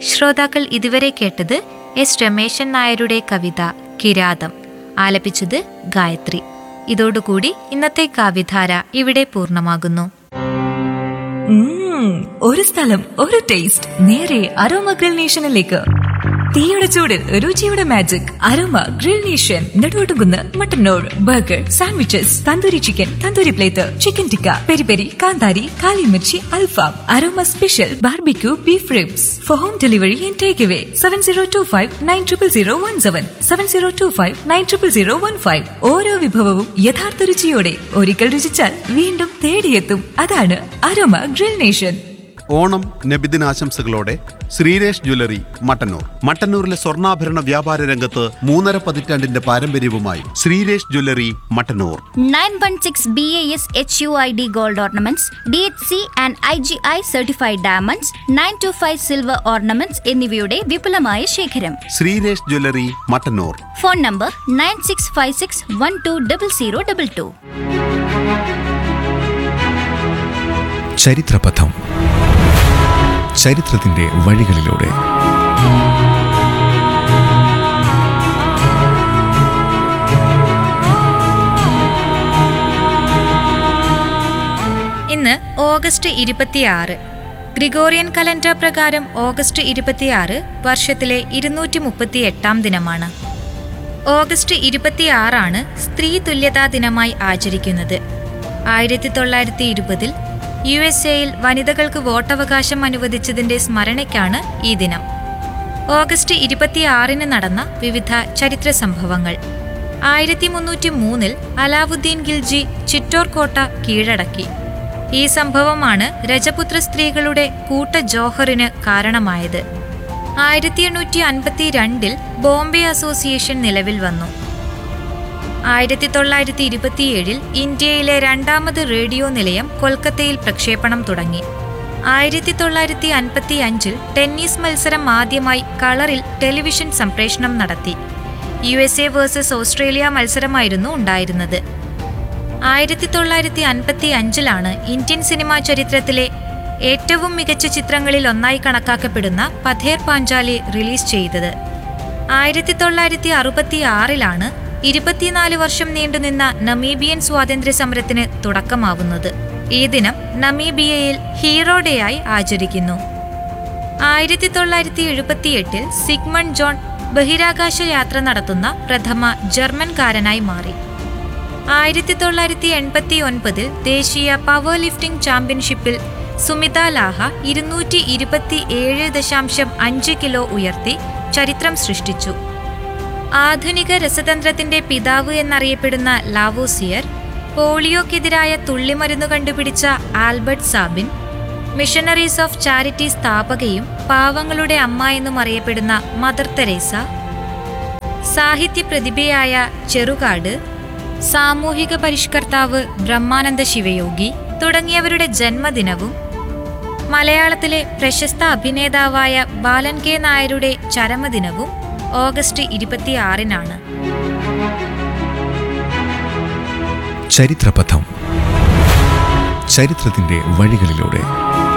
ശ്രോതാക്കൾ ഇതുവരെ കേട്ടത് എസ് രമേശൻ നായരുടെ കവിത കിരാതം ആലപിച്ചത് ഗായത്രി ഇതോടുകൂടി ഇന്നത്തെ കാവ്യധാര ഇവിടെ പൂർണ്ണമാകുന്നു ഉം, ഒരു സ്ഥലം ഒരു ടേസ്റ്റ് നേരെ അരോമ ഗ്രിൽ നേഷനിലേക്ക് തീയുടെ ചൂടിൽ രുചിയുടെ magic aroma grill nation Neduvattukunnu Mattannur burger sandwiches tandoori chicken tandoori plate chicken tikka peri peri കാന്താരി കാലിമിർച്ചി അൽഫാം aroma special barbecue beef ribs for home delivery and take away seven zero two five nine triple zero one seven seven zero two five nine triple zero one five ഓരോ വിഭവവും യഥാർത്ഥ രുചിയോടെ ഒരിക്കൽ രുചിച്ചാൽ വീണ്ടും തേടിയെത്തും അതാണ് അരോമ ഗ്രിൽ നേഷൻ ഓണം നബിദിനാശംസകളോടെ ശ്രീരേഷ് ജ്വല്ലറി മട്ടന്നൂർ മട്ടന്നൂരിലെ സ്വർണ്ണാഭരണ വ്യാപാര രംഗത്ത് മൂന്നര പതിറ്റാണ്ടിന്റെ പാരമ്പര്യവുമായി Sreeresh jewellery Mattannur 916 BAS HUID gold ornaments, DHC and IGI certified diamonds, 925 silver ornaments എന്നിവയുടെ വിപുലമായ ശേഖരം Sreeresh jewellery Mattannur phone number nine six five six one two double zero double two ചരിത്രപഥം ചരിത്രത്തിന്റെ വഴികളിലൂടെ ഇന്ന് ഓഗസ്റ്റ് ഇരുപത്തിയാറ് ഗ്രിഗോറിയൻ കലണ്ടർ പ്രകാരം ഓഗസ്റ്റ് ഇരുപത്തിയാറ് വർഷത്തിലെ ഇരുന്നൂറ്റി മുപ്പത്തി എട്ടാം ദിനമാണ് ഓഗസ്റ്റ് ഇരുപത്തിയാറാണ് സ്ത്രീ തുല്യതാ ദിനമായി ആചരിക്കുന്നത് ആയിരത്തി തൊള്ളായിരത്തി ഇരുപതിൽ യു എസ് എയിൽ വനിതകൾക്ക് വോട്ടവകാശം അനുവദിച്ചതിന്റെ സ്മരണയ്ക്കാണ് ഈ ദിനം ഓഗസ്റ്റ് ഇരുപത്തിയാറിന് നടന്ന വിവിധ ചരിത്ര സംഭവങ്ങൾ ആയിരത്തി മുന്നൂറ്റി മൂന്നിൽ അലാവുദ്ദീൻ ഖിൽജി ചിറ്റോർ കോട്ട കീഴടക്കി ഈ സംഭവമാണ് രജപുത്ര സ്ത്രീകളുടെ കൂട്ട ജോഹറിന് കാരണമായത് ആയിരത്തി എണ്ണൂറ്റി അൻപത്തി രണ്ടിൽ ബോംബെ അസോസിയേഷൻ നിലവിൽ വന്നു ആയിരത്തി തൊള്ളായിരത്തി ഇരുപത്തിയേഴിൽ ഇന്ത്യയിലെ രണ്ടാമത് റേഡിയോ നിലയം കൊൽക്കത്തയിൽ പ്രക്ഷേപണം തുടങ്ങി ആയിരത്തി തൊള്ളായിരത്തി അൻപത്തി അഞ്ചിൽ ടെന്നീസ് മത്സരം ആദ്യമായി കളറിൽ ടെലിവിഷൻ സംപ്രേഷണം നടത്തി U S A versus Australia മത്സരമായിരുന്നു ഉണ്ടായിരുന്നത് ആയിരത്തി തൊള്ളായിരത്തി അൻപത്തി അഞ്ചിലാണ് ഇന്ത്യൻ സിനിമാ ചരിത്രത്തിലെ ഏറ്റവും മികച്ച ചിത്രങ്ങളിൽ ഒന്നായി കണക്കാക്കപ്പെടുന്ന പഥേർ പാഞ്ചാലി റിലീസ് ചെയ്തത് ആയിരത്തി തൊള്ളായിരത്തി അറുപത്തി ആറിലാണ് ഇരുപത്തിനാല് വർഷം നീണ്ടുനിന്ന നമീബിയൻ സ്വാതന്ത്ര്യ സമരത്തിന് തുടക്കമാവുന്നത് ഈ ദിനം നമീബിയയിൽ ഹീറോ ഡേ ആയി ആചരിക്കുന്നു ആയിരത്തി തൊള്ളായിരത്തി എഴുപത്തിയെട്ടിൽ സിഗ്മൺ ജോൺ ബഹിരാകാശ യാത്ര നടത്തുന്ന പ്രഥമ ജർമ്മൻകാരനായി മാറി ആയിരത്തി തൊള്ളായിരത്തി എൺപത്തി ഒൻപതിൽ ദേശീയ പവർ ലിഫ്റ്റിംഗ് ചാമ്പ്യൻഷിപ്പിൽ സുമിത ലാഹ ഇരുന്നൂറ്റി ഇരുപത്തി ഏഴ് ദശാംശം അഞ്ച് കിലോ ഉയർത്തി ചരിത്രം സൃഷ്ടിച്ചു ആധുനിക രസതന്ത്രത്തിന്റെ പിതാവ് എന്നറിയപ്പെടുന്ന ലാവോസിയർ പോളിയോക്കെതിരായ തുള്ളിമരുന്ന് കണ്ടുപിടിച്ച Albert Sabin missionaries of charity സ്ഥാപകയും പാവങ്ങളുടെ അമ്മ എന്നും അറിയപ്പെടുന്ന മദർ തെരേസ സാഹിത്യ പ്രതിഭയായ ചെറുകാട് സാമൂഹിക പരിഷ്കർത്താവ് ബ്രഹ്മാനന്ദ ശിവയോഗി തുടങ്ങിയവരുടെ ജന്മദിനവും മലയാളത്തിലെ പ്രശസ്ത അഭിനേതാവായ ബാലൻ കെ നായരുടെ ചരമദിനവും ഓഗസ്റ്റ് ഇരുപത്തിയാറിനാണ് ചരിത്രപഥം ചരിത്രത്തിന്റെ വഴികളിലൂടെ